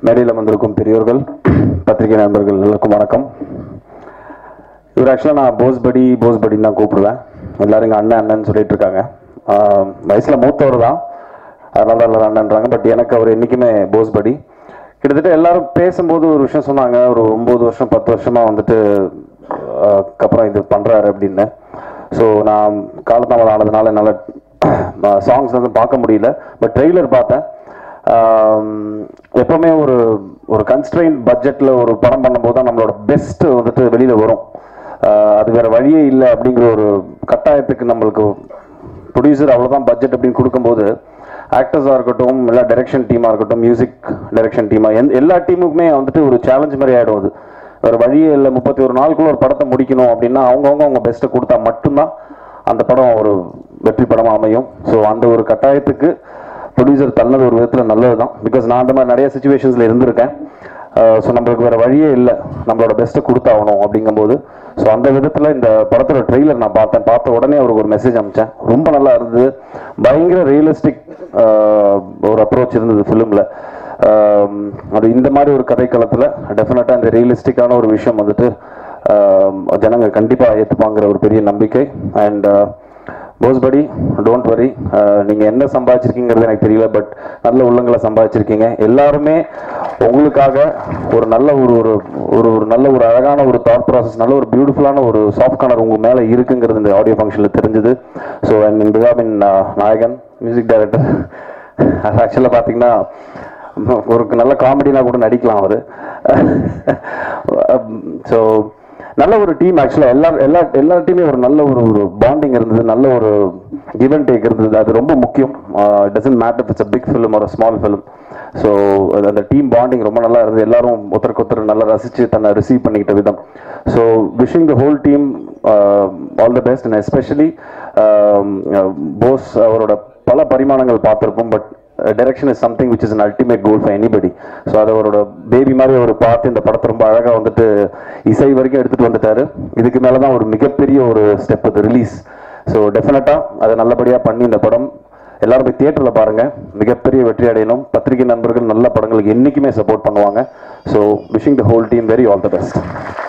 மேடையில் வந்திருக்கும் பெரியோர்கள் பத்திரிகை நண்பர்கள் எல்லாருக்கும் வணக்கம் இவர் ஆக்சுவலாக நான் போஸ் படி போஸ் படின்னு தான் கூப்பிடுவேன் எல்லாரும் இங்கே அண்ணன் அண்ணன் சொல்லிட்டு இருக்காங்க ஆஹ் வயசுல மூத்தவர் தான் அதனால எல்லாரும் அண்ணன்றாங்க பட் எனக்கு அவர் என்றைக்குமே போஸ் படி கிட்டத்தட்ட எல்லாரும் பேசும்போது ஒரு விஷயம் சொன்னாங்க ஒரு ஒம்பது வருஷம் பத்து வருஷமா வந்துட்டு ஆஹ் அப்புறம் இது பண்றாரு அப்படின்னு ஸோ நான் காலதாமதம் ஆனதுனால என்னால் சாங்ஸ் வந்து பார்க்க முடியல பட் ட்ரெய்லர் பார்த்தேன் ஆம், எப்பவுமே ஒரு ஒரு கன்ஸ்ட்ரெயின் பட்ஜெட்ல ஒரு படம் பண்ணும்போது தான் நம்மளோட பெஸ்ட் வந்துட்டு வெளியில வரும் ஆஹ் அது வேற வழியே இல்லை அப்படிங்கிற ஒரு கட்டாயத்துக்கு நம்மளுக்கு ப்ரொடியூசர் அவ்வளோதான் பட்ஜெட் அப்படின்னு கொடுக்கும்போது ஆக்டர்ஸாக இருக்கட்டும் இல்லை டைரக்ஷன் டீமாக இருக்கட்டும் மியூசிக் டைரக்ஷன் டீமாக எந்த எல்லா டீமுக்குமே வந்துட்டு ஒரு சேலஞ்ச் மாதிரி ஆகிடும் அது வேறு வழியே இல்லை முப்பத்தி ஒரு நாளுக்குள்ள ஒரு படத்தை முடிக்கணும் அப்படின்னா அவங்கவுங்க அவங்க பெஸ்ட்டை கொடுத்தா மட்டும்தான் அந்த படம் ஒரு வெற்றி படமாக அமையும் ஸோ அந்த ஒரு கட்டாயத்துக்கு ப்ரொடியூசர் தள்ளது ஒரு விதத்தில் நல்லது தான் பிகாஸ் நான் அந்த மாதிரி நிறைய சுச்சுவேஷன்ஸில் இருந்திருக்கேன் ஸோ நம்மளுக்கு வேறு வழியே இல்லை நம்மளோட பெஸ்ட்டை கொடுத்தாகணும் அப்படிங்கும்போது ஸோ அந்த விதத்தில் இந்த படத்தோட ட்ரெய்லர் நான் பார்த்தேன் பார்த்த உடனே அவருக்கு ஒரு மெசேஜ் அனுப்பிச்சேன் ரொம்ப நல்லா இருந்தது பயங்கர ரியலிஸ்டிக் ஒரு அப்ரோச் இருந்தது ஃபிலிமில் அது இந்த மாதிரி ஒரு கதைக்களத்தில் டெஃபினட்டாக இந்த ரியலிஸ்டிக்கான ஒரு விஷயம் வந்துட்டு ஆஹ் ஜனங்க கண்டிப்பாக ஏற்றுப்பாங்கிற ஒரு பெரிய நம்பிக்கை அண்ட் போஸ்படி டோன்ட் வரி நீங்கள் என்ன சம்பாதிச்சிருக்கீங்கிறது எனக்கு தெரியல பட் நல்ல உள்ளங்களை சம்பாதிச்சிருக்கீங்க எல்லாருமே உங்களுக்காக ஒரு நல்ல ஒரு ஒரு ஒரு ஒரு நல்ல ஒரு அழகான ஒரு தாட் ப்ராசஸ் நல்ல ஒரு பியூட்டிஃபுல்லான ஒரு சாஃப்ட் கார்னர் உங்கள் மேலே இருக்குங்கிறது இந்த ஆடியோ ஃபங்க்ஷனில் தெரிஞ்சுது ஸோ அண்ட் இன் பிகாமின் நாயகன் மியூசிக் டைரக்டர் ஆக்சுவலாக பார்த்தீங்கன்னா ஒரு நல்ல காமெடினா கூட நடிக்கலாம் அவர் ஸோ நல்ல ஒரு டீம் ஆக்சுவலாக எல்லா எல்லா எல்லா டீமே ஒரு நல்ல ஒரு ஒரு பாண்டிங் இருந்தது நல்ல ஒரு கிவ் அண்ட் டேக் இருந்தது அது ரொம்ப முக்கியம் doesn't matter it's a big film ஒரு ஸ்மால் ஃபிலிம் ஸோ அந்த டீம் பாண்டிங் ரொம்ப நல்லா இருந்தது எல்லாரும் ஒருத்தருக்கு ஒருத்தர் நல்லா ரசித்து தன்னை ரிசீவ் பண்ணிக்கிட்ட விதம் so wishing the whole team all the best and especially Bose அவரோட பல பரிமாணங்கள் பார்த்துருப்போம் but direction is something which is an ultimate goal for anybody so அது அவரோட பேபி மாதிரி அவர் பார்த்து இந்த படத்தை ரொம்ப அழகாக வந்துட்டு இசை வரைக்கும் எடுத்துகிட்டு வந்துட்டாரு இதுக்கு மேலே தான் ஒரு மிகப்பெரிய ஒரு ஸ்டெப் அது ரிலீஸ் ஸோ டெஃபினட்டாக அதை நல்லபடியாக பண்ணி இந்த படம் எல்லாரும் போய் தியேட்டரில் பாருங்கள் மிகப்பெரிய வெற்றி அடையணும் பத்திரிகை நண்பர்கள் நல்ல படங்களுக்கு என்றைக்குமே சப்போர்ட் பண்ணுவாங்க so wishing the whole team very all the best